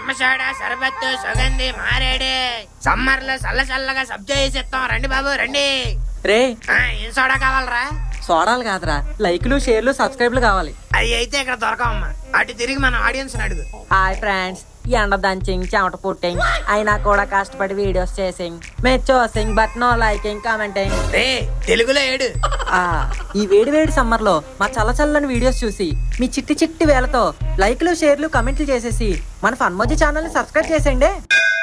నిమ్మ సోడా సరబత్తు సుగంధి మారేడు సమ్మర్ లో చల్ల చల్లగా సబ్జా వేసి ఇస్తాం రండి బాబు రండి రే ఆ, ఏం సోడా కావాలరా సోడాలు కాదురా లైక్లు షేర్లు సబ్స్క్రైబ్లు కావాలి అవి అయితే ఇక్కడ దొరకవమ్మా అటు తిరిగి మన ఆడియన్స్ అడుగు హాయ్ ఫ్రెండ్స్ ఎండ దంచింగ్ చెమట పుట్టింగ్ అయినా కూడా కష్టపడి వీడియోస్ చేసింగ్ మే చూసింగ్ బట్ నో లైకింగ్ కామెంటింగ్ రే తెలుగులో ఏడు ఆ ఈ వేడి వేడి సమ్మర్ లో మా చల్ల చల్లని వీడియోస్ చూసి మీ చిట్టి చిట్టి వేలతో లైక్లు షేర్లు కమెంట్లు చేసేసి మన ఫన్మోజీ ఛానల్ ని సబ్స్క్రైబ్ చేసేయండి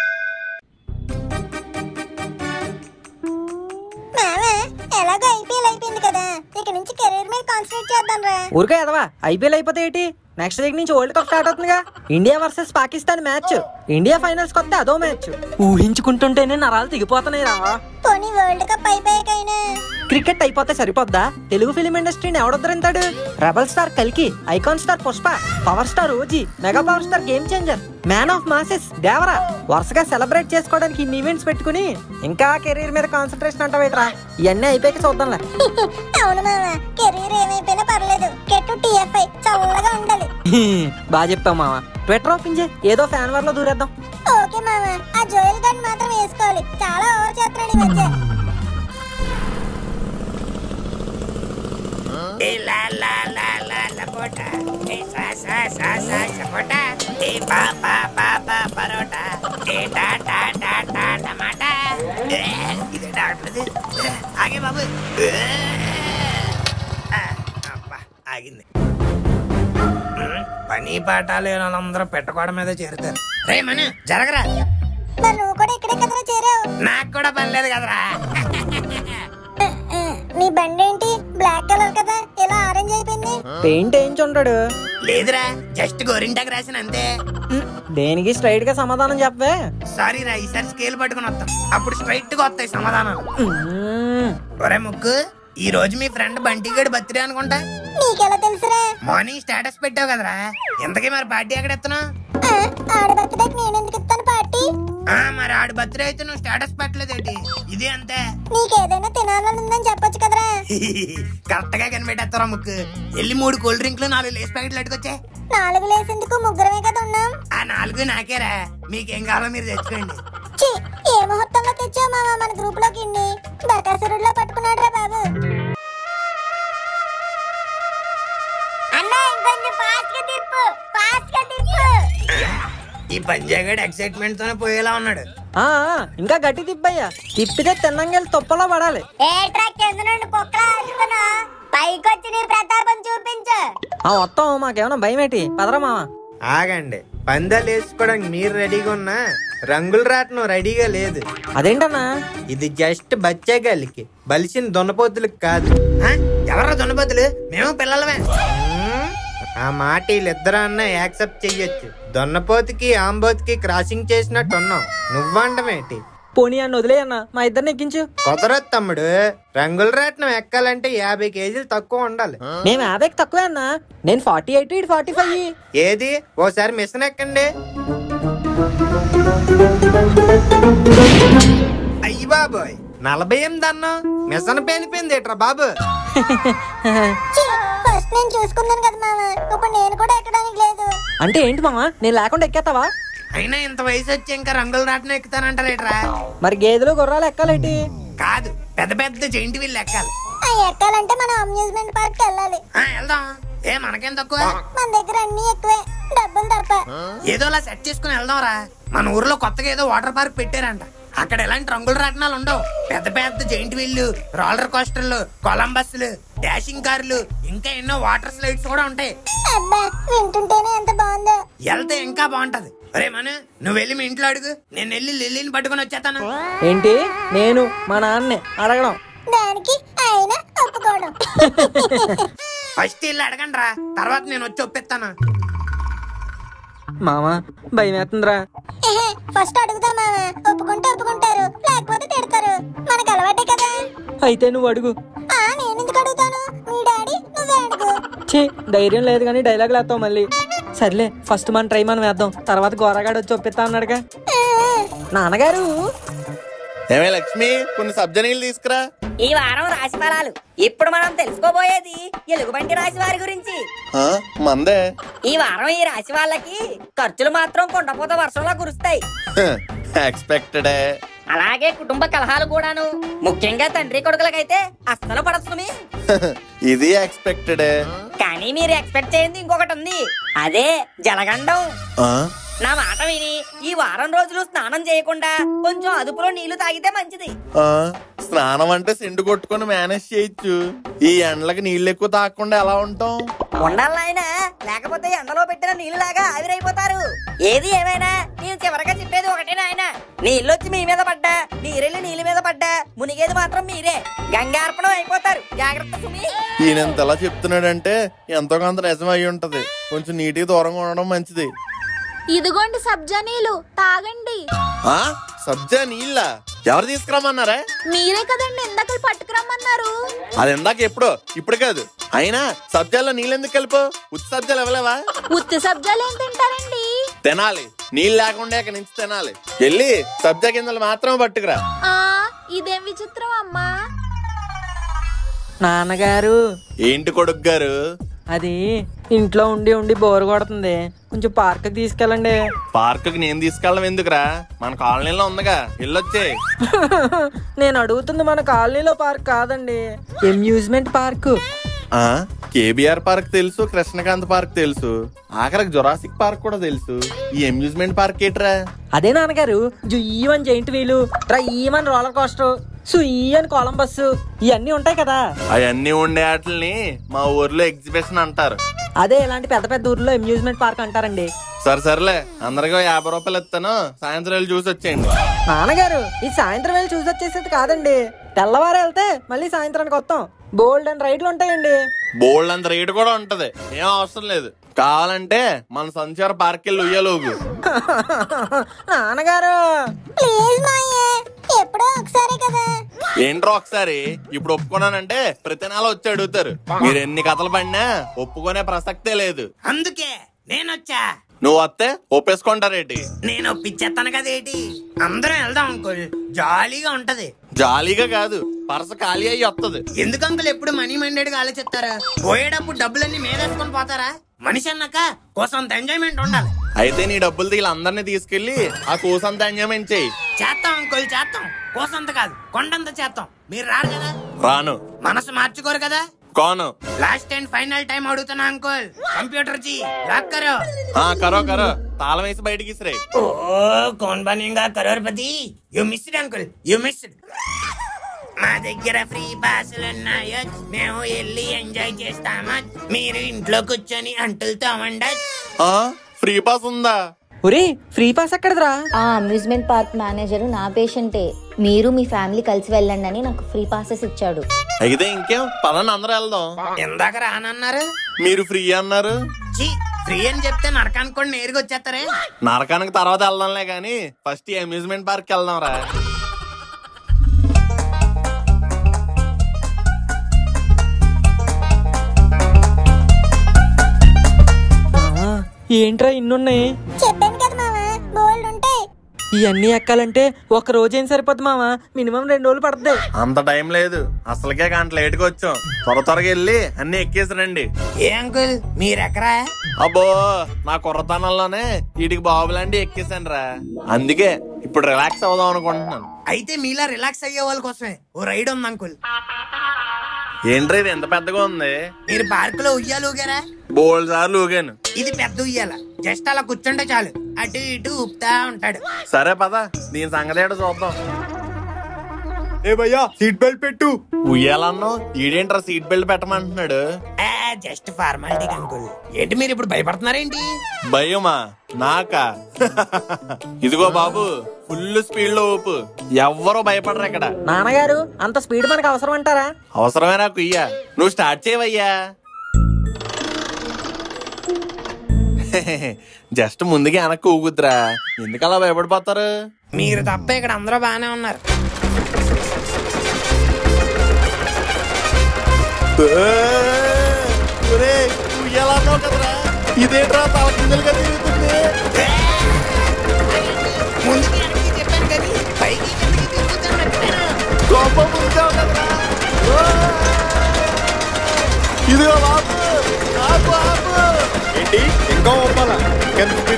మావా ఎలాగో ఐపీఎల్ అయిపోయింది కదా ఇక నుంచి కెరీర్ మీద కాన్సన్ట్రేట్ చేద్దాం రా ఊరికే ఎదవా ఐపీఎల్ అయిపోతే ఏంటి నెక్స్ట్ వీక్ నుంచి వరల్డ్ కప్ స్టార్ట్ అవుతుందిగా India versus Pakistan match India finals కొత్త అదో మ్యాచ్ ఊహించుకుంటుంటేనే నరాలు తెగిపోతున్నాయి రా పోనీ వరల్డ్ కప్ అయిపోయాకైనా క్రికెట్ అయిపోతే సరిపోద్దా తెలుగు ఫిలిం ఇండస్ట్రీని ఎవడొద్దరింతాడు రెబల్ స్టార్ కల్కి icon star Pushpa power star OG mega power star game changer man of masses Devara వరుసగా సెలబ్రేట్ చేసుకోవడానికి ఇన్ని ఈవెంట్స్ పెట్టుకుని ఇంకా కెరీర్ మీద కాన్సన్ట్రేషన్ అంటావేట్రా ఇవన్నీ అయిపోయాక చూద్దాంలే అవును మావా కెరీర్ ఏమైపోయినా పర్లేదు కెట్టు టీఎఫ్ఐ చల్లగా ఉండాలి బాగా చెప్పావు మామ ట్విట్టర్ ఓపెన్ చేయి ఏదో ఫ్యాన్ వార్ లో దూరేద్దాం ఓకే మావా ఆ జోయల్ గన్ మాత్రం వేసుకోవాలి చాలా ఓవర్ చేస్తున్నాడు ఈ మధ్య ఏ లా లా లా లా లపోటా ఏ సా సా సా సా సపోటా ఏ పా పా పా పా పరోటా ఏ టా టా టా టా టమాటా ఏ, ఇది డాక్టర్ది ఏ, ఆగే బాబు ఏ, ఆ, అబ్బా, ఆగింది ఉమ్, పని పాట లేని వాళ్ళందరూ పెట్టకోవడం మీద చేరుతారు రే మను జరగరా మరి నువ్వు కూడా ఇక్కడే కదరా చేరావు నాకు కూడా పని లేదు కదరా ఆ, ఆ, నీ బండి ఏంటి బ్లాక్ కలర్ కదా ఇలా ఆరెంజ్ అయిపోయింది పెయింట్ వేయించి ఉంటాడు లేదురా జస్ట్ గోరింటాకు రాసిన అంతే ఉమ్, దేనికి స్ట్రైట్ గా సమాధానం చెప్పవే సారీ రా ఈసారి స్కేల్ పట్టుకుని వస్తాం అప్పుడు స్ట్రైట్ గా వస్తాయి సమాధానాలు ఉమ్, ఒరే ముక్కు ఈ రోజు మీ ఫ్రెండ్ బంటిగాడి బర్త్డే అనుకుంటా నీకెలా తెలుసురా మార్నింగ్ స్టేటస్ పెట్టావు కదరా ఇంతకీ మరి పార్టీ ఎక్కడ ఎత్తున్నా ఆ, ఆడ బర్త్డేకి నేను ఎందుకు ఇస్తాను పార్టీ మరి ఆడి బర్త్డే అయితే నువ్వు స్టేటస్ పెట్టలేదేటి ఇది అంతే నీకేదైనా తినాలని ఉందని చెప్పొచ్చు కదరా కరెక్ట్ గా కనిపెట్టేస్తారా ముక్కు వెళ్ళి మూడు కూల్ డ్రింక్లు నాలుగు లేస్ ప్యాకెట్లు ఎట్టుకొచ్చే నాలుగు లేసేందుకు ముగ్గురమే కదా ఉన్నాం ఆ నాలుగు నాకేరా మీకేం కావాలో మీరు తెచ్చుకోండి ఛీ, ఏ ముహూర్తంలో తెచ్చావు మామ మన గ్రూప్ లోకి ఇన్ని బకాసురుడిలో పట్టుకున్నాడు రా బాబు అన్నా ఇంకొంచెం ఫాస్ట్ గా తిప్పు ఫాస్ట్ గా తిప్పు ఈ పంజాగడ్ ఎక్సైట్మెంట్ తోనే పోయేలా ఉన్నాడు ఆ, ఆ, ఇంకా గట్టి తిప్పయ్యా తిప్పితే తిన్నంగెళ్ళి తుప్పలో పడాలి ఏ ట్రాక్ కింద నుండి కుక్కలా అరుస్తున్నా పైకొచ్చి నీ ప్రతాపం చూపించు ఆ మొత్తం మాకేమైనా భయం ఏంటి పదరా మామ ఆగండి పందాలు వేసుకోవడానికి మీరు రెడీగా ఉన్నా రంగుల రాట్నం రెడీగా లేదు అదేంటన్నా ఇది జస్ట్ బచ్చేగాలికి బలిసిన దున్నపోతులకు కాదు ఆ? ఎవర్రా దున్నపోతులు మేము పిల్లలమే మ్మ్? ఆ మాట వీళ్ళిద్దరు అన్న యాక్సెప్ట్ చెయ్యొచ్చు దున్నపోతుకి ఆంబోతుకి క్రాసింగ్ చేసినట్టు ఉన్నావు నువ్వంటమేంటి పోనీ అన్న వదిలేయన్న మా ఇద్దరిని ఎక్కించు కుదరదు తమ్ముడు రంగుల రాట్నం ఎక్కాలంటే యాభై కేజీలు తక్కువ ఉండాలి మేము యాభైకి తక్కువే అన్న నేను ఫార్టీ ఎయిట్ ఇటు ఫార్టీ ఫైవ్ ఏది ఓసారి మిషన్ ఎక్కండి అయ్యి బాబోయ్ నలభై ఎనిమిది అన్నా మిషన్ పేలిపోయింది ఏట్రా బాబు ఛీ, ఫస్ట్ నేను చూసుకున్నాను కదా మామ ఇప్పుడు నేను కూడా ఎక్కడానికి లేదు అంటే ఏంటి మామ నేను లేకుండా ఎక్కేస్తావా అయినా ఇంత వయసు వచ్చి ఇంకా రంగులు రాట్నం ఎక్కుతానంటారేట్రా మరి గేదెలు గుర్రాలు ఎక్కాలేంటి కాదు పెద్ద పెద్ద జైంట్ వీళ్ళు ఎక్కాలి ఆ ఎక్కాలంటే మనం అమ్యూజ్మెంట్ పార్క్ వెళ్ళాలి ఆ, వెళ్దాం ఏ మనకేం తక్కువ మన దగ్గర అన్ని ఎక్కువే డబ్బులు తప్ప ఏదోలా సెట్ చేసుకుని వెళ్దాం రా మన ఊర్లో కొత్తగా ఏదో వాటర్ పార్క్ పెట్టారంట అక్కడ ఎలాంటి రంగుల రాట్నాలు ఉండవు పెద్ద పెద్ద జైంట్ వీళ్ళు రోలర్ కోస్టర్లు కొలంబస్లు డాషింగ్ కార్లు ఇంకా ఎన్నో వాటర్ స్లైడ్స్ కూడా ఉంటాయి అబ్బా వింటుంటేనే ఎంత బాగుందో వెళ్తే ఇంకా బాగుంటది అరే మను నువ్వు వెళ్ళి మీ ఇంట్లో అడుగు నేను వెళ్ళి లిల్లీని పట్టుకొని వచ్చేస్తాను ఏంటి నేను మా నాన్నే అడగడం దానికి ఆయన ఒప్పుకోవడం ఫస్ట్ వెళ్ళి అడగండి రా తర్వాత నేను వచ్చి ఒప్పిస్తాను మామ భయం వేస్తుందిరా ఎహె, ఫస్ట్ అడుగుతా మామ ఒప్పుకుంటే ఒప్పుకుంటారు లేకపోతే తిడతారు మనకు అలవాటే కదా అయితే నువ్వు అడుగు ఆ నేను ఎందుకు అడుగుతాను మీ డాడీ నువ్వే అడుగు ఛీ ధైర్యం లేదు కానీ డైలాగ్ లేస్తావు మళ్ళీ సర్లే ఫస్ట్ మన ట్రై మనం వేద్దాం తర్వాత గోరగాడు వచ్చి ఒప్పిస్తా అన్నాడుగా ఆ, నాన్నగారు ఏమే లక్ష్మి కొన్ని సబ్జా నీళ్ళు తీసుకురా ఈ వారం రాశి ఫలాలు ఇప్పుడు మనం తెలుసుకోబోయేది ఎలుగుబంటి రాశి వారి గురించి ఆ, మందే ఈ వారం ఈ రాశి వాళ్ళకి ఖర్చులు మాత్రం కొండపోత వర్షంలా కురుస్తాయి ఎక్స్పెక్టెడే అలాగే కుటుంబ కలహాలు కూడాను ముఖ్యంగా తండ్రి కొడుకులకైతే అస్సలు పడస్తుంది ఇది ఎక్స్పెక్టెడే కానీ మీరు ఎక్స్పెక్ట్ చేయండి ఇంకొకటి ఉంది అదే జలగండం ఆ, నా మాట విని ఈ వారం రోజులు స్నానం చేయకుండా కొంచెం అదుపులో నీళ్లు తాగితే మంచిది ఆ, స్నానం అంటే సెండు కొట్టుకొని మేనేజ్ చేయొచ్చు ఈ ఎండలకి నీళ్ళు ఎక్కువ తాగకుండా ఎలా ఉంటాం ఉండాలి నాయనా లేకపోతే ఎండలో పెట్టిన నీళ్ళలాగా ఆవిరైపోతారు ఏది ఏమైనా నేను చివరగా చెప్పేది ఒకటే నాయన నీళ్ళొచ్చి మీ మీద పడ్డా మీరెళ్ళి నీళ్ళ మీద పడ్డా మునిగేది మాత్రం మీరే గంగార్పణం అయిపోతారు జాగ్రత్త సుమి ఈయన ఎంత ఎలా చెప్తున్నాడంటే ఎంతో కొంత నిజం అయి ఉంటది కొంచెం నీటికి దూరంగా ఉండడం మంచిది ఇదిగోండి సబ్జా నీళ్ళు తాగండి ఆ సబ్జా నీళ్ళ ఎవరు తీసుకురమ్మన్నారా మీరే కదండి ఇందాక పట్టుకురమ్మన్నారు అది ఇందాక ఎప్పుడో ఇప్పుడు కాదు అయినా సబ్జాల్లో నీళ్ళెందుకు కలిపో ఉత్తి సబ్జాలు ఇవ్వలేవా ఉత్తి సబ్జాలు ఏం తింటారండి తినాలి నీళ్ళు లేకుండా ఇక నుంచి తినాలి వెళ్ళి సబ్జా గింజలు మాత్రమే పట్టుకురా ఆ ఇదేం విచిత్రం అమ్మా నాన్నగారు ఏంటి కొడుకు గారు అది ఇంట్లో ఉండి ఉండి బోర్ కొడుతుంది కొంచెం పార్క్ తీసుకెళ్ళండి పార్కుకి నేను తీసుకెళ్ళడం ఎందుకురా మన కాలనీలో ఉందిగా వెళ్ళొచ్చే నేను అడుగుతుంది మన కాలనీలో పార్క్ కాదండి అమ్యూజ్మెంట్ పార్క్ ఆ కేబిఆర్ పార్క్ తెలుసు కృష్ణకాంత్ పార్క్ తెలుసు ఆఖరికి జొరాసిక్ పార్క్ కూడా తెలుసు ఈ అమ్యూజ్మెంట్ పార్క్ ఏట్రా అదే నాన్నగారు జుయ్యమని జైంట్ వీలు ట్రయ్యమని రోలర్ కోస్టర్ సుయ్యని కొలంబస్ ఇవన్నీ ఉంటాయి కదా అవన్నీ ఉండే వాటిని మా ఊర్లో ఎగ్జిబిషన్ అంటారు అదే ఇలాంటి పెద్ద పెద్ద ఊర్లో అమ్యూజ్మెంట్ పార్క్ అంటారండి సరే సరేలే అందరికీ యాభై రూపాయలు ఇస్తాను సాయంత్రం వెళ్ళి చూసి వచ్చేయండి నాన్నగారు ఈ సాయంత్రం వెళ్ళి చూసి వచ్చేసేది కాదండి తెల్లవారు వెళ్తే మళ్ళీ సాయంత్రానికి వస్తాం బోల్డ్ అండ్ రైడ్లు ఉంటాయండి బోల్డ్ అంత రేటు కూడా ఉంటది ఏం అవసరం లేదు కావాలంటే మన సంచార పార్క్ వెళ్ళి ఉయ్యలోగు నాన్నగారు ప్లీజ్ మాయే ఎప్పుడో ఒకసారి కదా ఏంట్రో ఒకసారి ఇప్పుడు ఒప్పుకున్నానంటే ప్రతి నెల వచ్చి అడుగుతారు మీరు ఎన్ని కథలు పడినా ఒప్పుకునే ప్రసక్తే లేదు అందుకే నేనొచ్చా నువ్వు వస్తే ఒప్పేసుకుంటారేటి నేను ఒప్పించేస్తాను కదేటి అందరం వెళ్దాం అంకుల్ జాలీగా ఉంటది జాలీగా కాదు పరస ఖాళీ అయ్యి వస్తుంది ఎందుకు అంకుల్ ఎప్పుడు మనీ మైండెడ్ గా ఆలోచిస్తారా పోయేటప్పుడు డబ్బులన్నీ మేదేసుకొని పోతారా మనిషి అన్నాక కోసం ఎంజాయ్మెంట్ ఉండాలి అయితే నీ డబ్బులు వీళ్ళందరినీ తీసుకెళ్లి ఆ కోసంత ఎంజాయ్మెంట్ చెయ్యి చేస్తాం అంకుల్ చేస్తాం కోసంత కాదు కొండంత చేస్తాం మీరు రారు కదా రాను మనసు మార్చుకోరు కదా కోను లాస్ట్ అండ్ ఫైనల్ టైం అడుగుతున్నా అంకుల్ కంప్యూటర్ జీ లాక్ కరో ఆ కరో కరో తాళం వేసి బయటికి ఇసిరే ఓ Kaun Banega Crorepati you missed uncle you missed మా దగ్గర ఫ్రీ పాసులు ఉన్నాయో మేము వెళ్ళి ఎంజాయ్ చేస్తామా మీరు ఇంట్లో కూర్చొని అంటులు తోమండొచ్చు ఆ ఫ్రీ పాస్ ఉందా ఒరే ఫ్రీ పాస్ ఎక్కడదిరా ఆ అమ్యూజ్మెంట్ పార్క్ మేనేజర్ నా పేషెంటే మీరు మీ ఫ్యామిలీ కలిసి వెళ్ళండి అని నాకు ఫ్రీ పాసెస్ ఇచ్చాడు అయితే ఇంకేం పదండి అందరూ వెళ్దాం ఇందాక రానన్నారు మీరు ఫ్రీ అన్నారు చీ ఫ్రీ అని చెప్తే నరకానికి కూడా నేరుగా వచ్చేస్తారే నరకానికి తర్వాత వెళ్దాంలే గాని ఫస్ట్ ఈ అమ్యూజ్మెంట్ పార్క్ వెళ్దాం రా ఆ, ఏంట్రా ఇన్నున్నాయి చెప్పాను కదా మామ బోల్డ్ ఉంటాయి ఇవన్నీ ఎక్కాలంటే ఒక రోజు ఏం సరిపోద్ది మామ మినిమం రెండు రోజులు పడుతుంది అంత టైం లేదు అసలుకే గంట లేట్ గా వచ్చాం త్వర త్వరగా వెళ్ళి అన్ని ఎక్కేసి రండి ఏ అంకుల్ మీరెక్కరా అబ్బో నా కుర్రతనంలోనే వీటికి బాబులాంటి ఎక్కేసాను రా అందుకే ఇప్పుడు రిలాక్స్ అవుదాం అనుకుంటున్నాను అయితే మీలా రిలాక్స్ అయ్యే వాళ్ళ కోసమే ఓ రైడ్ ఉంది అంకుల్ ఏంట్రా ఇది ఎంత పెద్దగా ఉంది మీరు పార్క్ లో ఉయ్యాలు ఊగారా బోల్డ్ సార్లు ఊగాను ఇది పెద్ద ఉయ్యాల జస్ట్ అలా కూర్చుంటే చాలు అటు ఇటు ఊపుతా ఉంటాడు సరే పద దీని సంగతి ఏంటో చూద్దాం ఏ భయ్యా సీట్ బెల్ట్ పెట్టు ఉయ్యాలన్నో ఈడేంట్రా సీట్ బెల్ట్ పెట్టమంటున్నాడు జస్ట్ ఫార్మాలిటీ అంకుల్ ఏంటి మీరు ఇప్పుడు భయపడుతున్నారేంటి భయమా నాకా ఇదిగో బాబు ఫుల్ స్పీడ్ లో ఊపు ఎవ్వరూ భయపడరు ఇక్కడ నాన్నగారు అంత స్పీడ్ మనకు అవసరం అంటారా అవసరమే నాకు ఇయ్యా నువ్వు స్టార్ట్ చేయవయ్యా జస్ట్ ముందుకి వెనక్కి ఊగుద్దురా ఎందుకు అలా భయపడిపోతారు మీరు తప్ప ఇక్కడ అందరూ బాగానే ఉన్నారు ఒరేయ్, ఉయ్యాలన్నావు కదరా ఇదేంట్రా తల కిందలుగా తిరుగుతుంది ముందుకి వెనక్కి చెప్పాను కానీ పైకి కిందకి తిరుగుతాను మర్చిపోయాను. కోపం ముంచావు కదరా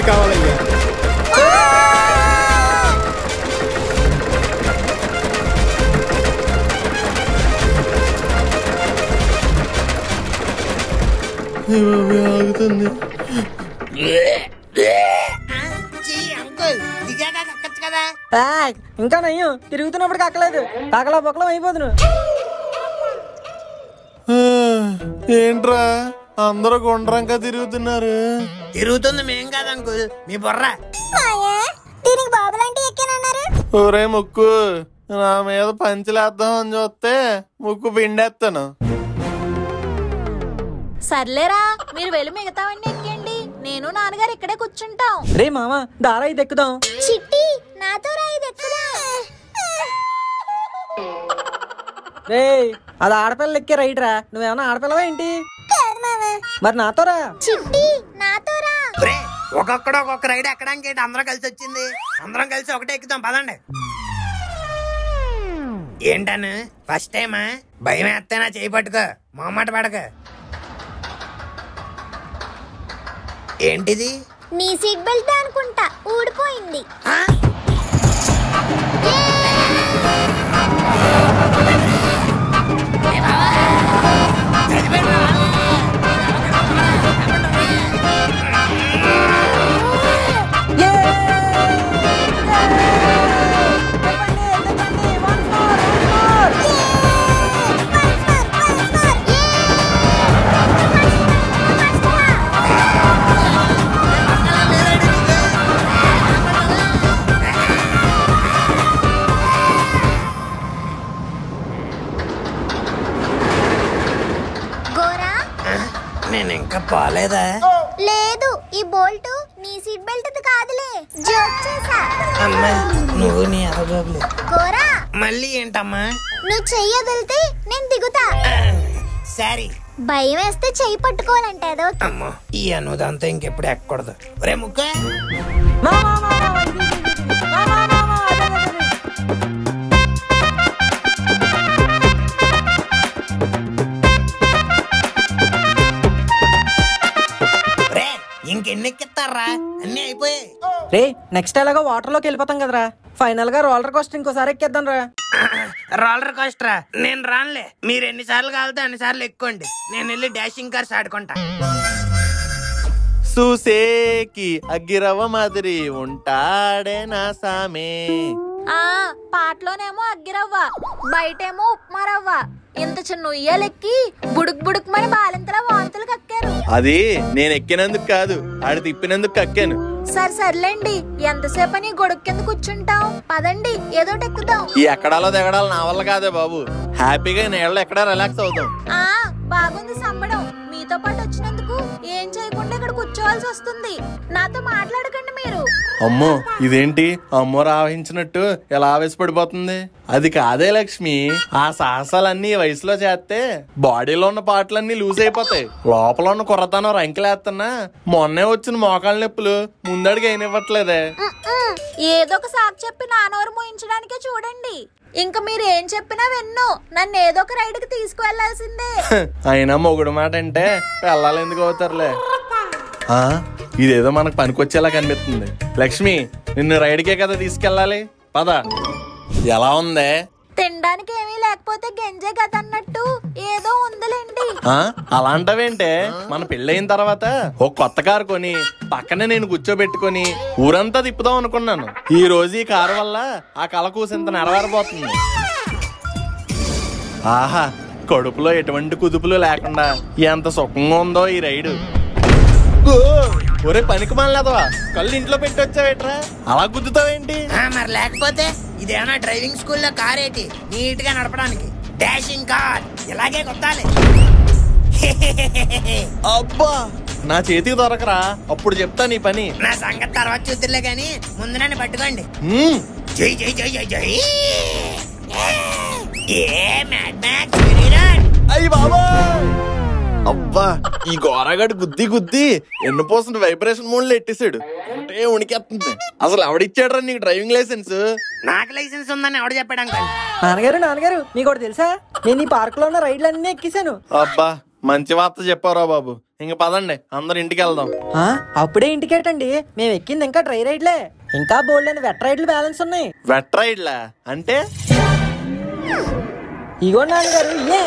కావాలయ్యా ఆగుతుంది అంకుల్ దిగాక కక్కచ్చు కదా ఏయ్, ఇంకా నయ్యం తిరుగుతున్నప్పుడు కక్కలేదు కాకలా బొక్కలం అయిపోతును ఏంట్రా అందరూ గుండ్రంగా తిరుగుతున్నారు తిరుగుతుంది మేం కాదు అంకుల్ మీ బుర్ర మాయా దీనికి బాబులాంటి ఎక్కానన్నారు ఒరే ముక్కు నా మీద పంచలేద్దాం అని చూస్తే ముక్కు పిండేస్తాను సర్లేరా మీరు వెళ్ళి మిగతావన్నీ ఎక్కండి నేను నాన్నగారు ఇక్కడే కూర్చుంటాం రే మామ దారా ఇది ఎక్కుదాం చిట్టి నాతో రా ఇది ఎక్కుదా రే అది ఆడపిల్ల ఎక్కే రైట్ రా నువ్వేమన్నా ఆడపిల్లవా ఏంటి కాదు మామ మరి నాతో రా చిట్టి నాతో రా ఒరే ఒక్కొక్కడు ఒక్కొక్క రైడ్ ఎక్కడానికి ఏంటి అందరం కలిసి వచ్చింది అందరం కలిసి ఒకటే ఎక్కుతాం పదండి ఏంటను ఫస్ట్ టైమా భయం వేస్తేనా చేయి పట్టుకో మొహమాట పడక ఏంటిది నీ సీట్ బెల్ట్ అనుకుంటా ఊడిపోయింది ఆ? గోరా నేను ఇంకా పోలేదా లేదు ఈ బోల్ట్ నీ సీట్ బెల్ట్ కాదులే జోక్ చేసా అమ్మా నువ్వు నీ అరబాబులు గోరా మళ్ళీ ఏంటమ్మా నువ్వు చెయ్యి వదిలితే నేను దిగుతా సారీ భయం వేస్తే చెయ్యి పట్టుకోవాలంటే ఏదో అమ్మో ఈ అనుదంతా ఇంకెప్పుడు ఎక్కకూడదు ఒరే ముక్క మా, మా, మా, మా, ఇది, ఇది, ఇది, ఇది. మా, మా, మా, మా, అదే, అదే, అదే. ఒరే ఇంకెన్ని ఎక్కిస్తారా అన్నీ అయిపోయాయి రే నెక్స్ట్ ఎలాగో వాటర్ లోకి వెళ్ళిపోతాం కదరా ఫైనల్ గా రోలర్ కోస్టర్ ఇంకోసారి ఎక్కేద్దాం రా రోలర్ కోస్టరా నేను రానులే మీరు ఎన్నిసార్లు కావాలితే అన్నిసార్లు ఎక్కుకోండి నేను వెళ్ళి డాషింగ్ కార్స్ ఆడుకుంటా చూసేకి అగ్గిరవ్వ మాదిరి ఉంటాడే నా సామే ఆ పాటలోనేమో అగ్గిరవ్వ బయటేమో ఉప్మా రవ్వ ఇంత చిన్న ఉయ్యాలెక్కి బుడుక్ బుడుక్మని బాలింతలా వాంతులు కక్కారు అది నేను ఎక్కినందుకు కాదు ఆడి తిప్పినందుకు కక్కాను సరే సర్లేండి ఎంతసేపు అని గొడుగు కింద కూర్చుంటాం పదండి ఏదోటి ఎక్కుదాం ఈ ఎక్కడాలో దిగడాలు నా వల్ల కాదే బాబు హ్యాపీగా నీళ్ళు ఎక్కడా రిలాక్స్ అవుతాం ఆ బాగుంది సంబడం మీతో పాటు వచ్చినందుకు ఏం చేయకుండా ఇక్కడ కూర్చోవాల్సి వస్తుంది నాతో మాట్లాడకండి మీరు అమ్మో ఇదేంటి అమ్మో రావహించినట్టు ఎలా ఆవేశపడిపోతుంది అది కాదే లక్ష్మి ఆ సాహసాలన్నీ ఈ వయసులో చేస్తే బాడీలో ఉన్న పాటలన్నీ లూజ్ అయిపోతాయి లోపల ఉన్న కుర్రతనం రంకెలేస్తున్నా మొన్నే వచ్చిన మోకాళ్ళ నొప్పులు ముందడికి అయినివ్వట్లేదే ఉమ్మ్. ఏదో ఒక సాకు చెప్పి నానోరు మోయించడానికే చూడండి ఇంకా మీరు ఏం చెప్పినా విన్ను నన్ను ఏదో ఒక రైడ్కి తీసుకువెళ్లాల్సిందే అయినా మొగుడు మాట అంటే పిల్లలు ఎందుకు అవుతారులే ఆ, ఇదేదో మనకు పనికొచ్చేలా కనిపిస్తుంది లక్ష్మి నిన్ను రైడ్కే కదా తీసుకెళ్ళాలి పద ఎలా ఉందే తినడానికి ఏమీ లేకపోతే గెంజే కదా అన్నట్టు ఏదో ఉందిలేండి ఆ అలాంటవేంటే మన పెళ్ళయిన తర్వాత ఓ కొత్త కారు కొని పక్కనే నేను కూర్చోబెట్టుకొని ఊరంతా తిప్పుదాం అనుకున్నాను ఈ రోజు ఈ కారు వల్ల ఆ కళ కూసింత నెరవేరబోతుంది ఆహా కడుపులో ఎటువంటి కుదుపులు లేకుండా ఎంత సుఖంగా ఉందో ఈ రైడు ఓ, ఒరే పనికి మానలేదవా కళ్ళు ఇంట్లో పెట్టి వచ్చావేట్రా అలా గుద్దుతావేంటి ఆ, మరి లేకపోతే ఇదేమన్నా డ్రైవింగ్ స్కూల్లో కార్ ఏంటి నీట్ గా నడపడానికి డాషింగ్ కార్ ఇలాగే కొట్టాలి అబ్బా నా చేతికి దొరకరా అప్పుడు చెప్తా నీ పని నా సంగతి తర్వాత చూద్దులే గాని ముందు నన్ను పట్టుకోండి మ్మ్. జై జై జై జై జై ఏ మ్యాడ్ మ్యాక్స్ వినీరాట్ అయ్యి బాబా అబ్బా ఈ గోరగాడు గుద్ది గుద్ది ఎన్ని పర్సెంట్ వైబ్రేషన్ మోడ్ లో ఎట్టేసాడు అంటే ఉనికేస్తుంది అసలు ఎవడిచ్చాడ్రా నీకు డ్రైవింగ్ లైసెన్స్ నాకు లైసెన్స్ ఉందని ఎవడు చెప్పాడు అంకల్ నాన్నగారు నాన్నగారు మీకు ఒకటి తెలుసా నేను ఈ పార్క్ లో ఉన్న రైడ్లన్నీ ఎక్కేసాను అబ్బా మంచి వార్త చెప్పారా బాబు ఇంక పదండి అందరు ఇంటికి వెళ్దాం ఆ, అప్పుడే ఇంటికేటండి మేము ఎక్కింది ఇంకా డ్రై రైడ్లే ఇంకా బోల్డ్ అని వెట్ రైడ్లు బ్యాలెన్స్ ఉన్నాయి వెట్ రైడ్లా అంటే ఇగోండి నాన్నగారు ఇయే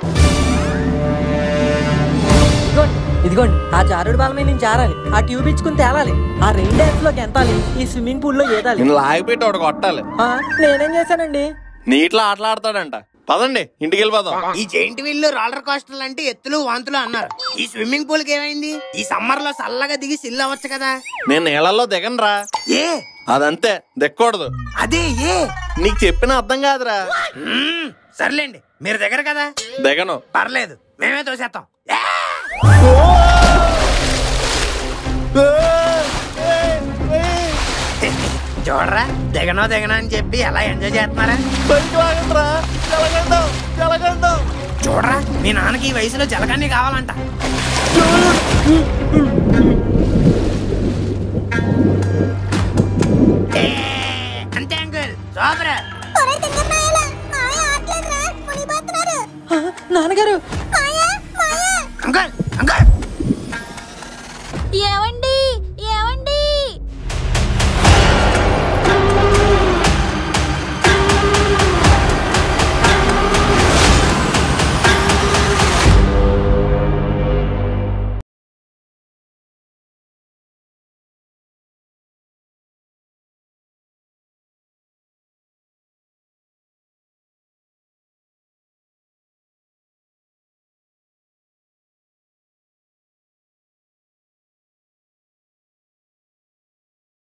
ఇదిగోండి ఇదిగోండి ఆ జారుడు బాల మీద నుంచి జారాలి ఆ ట్యూబ్ ఇచ్చుకుని తేలాలి ఆ రెయిన్ డ్యాన్స్ లోకి ఎంతాలి ఈ స్విమ్మింగ్ పూల్ లో ఏదాలి నేను లాగిపెట్టి ఒకటి కొట్టాలి ఆ, నేనేం చేశానండి నీటిలో ఆటలాడతాడంట పదండి ఇంటికి వెళ్ళిపోదాం ఈ జైంట్ వీళ్ళు రోలర్ కోస్టర్లు అంటే ఎత్తులు వాంతులు అన్నారు ఈ స్విమ్మింగ్ పూల్ కి ఏమైంది ఈ సమ్మర్ లో చల్లగా దిగి సిల్ అవ్వచ్చు కదా నేను నీళ్ళల్లో దిగనురా ఏ అదంతే దిక్కకూడదు అదే ఏ నీకు చెప్పిన అర్థం కాదురా మ్మ్, సర్లేండి మీరు దగ్గర కదా దిగను పర్లేదు మేమే తోసేస్తాం ఏ! చూడరా దిగనో దిగనో అని చెప్పి ఎలా ఎంజాయ్ చేస్తున్నారా పైకి లాగండ్రా. జలగండం, జలగండం. చూడరా మీ నాన్నకి ఈ వయసులో జలకన్నీ కావాలంట ఏ, అంతే అంకుల్ సూపర్ ఒరే తింగర్ నాయలా మాయ ఆటలేదురా మునిగిపోతున్నారు ఆ, నాన్నగారు మాయ మాయ అంకుల్ అంకుల్ ఏమండి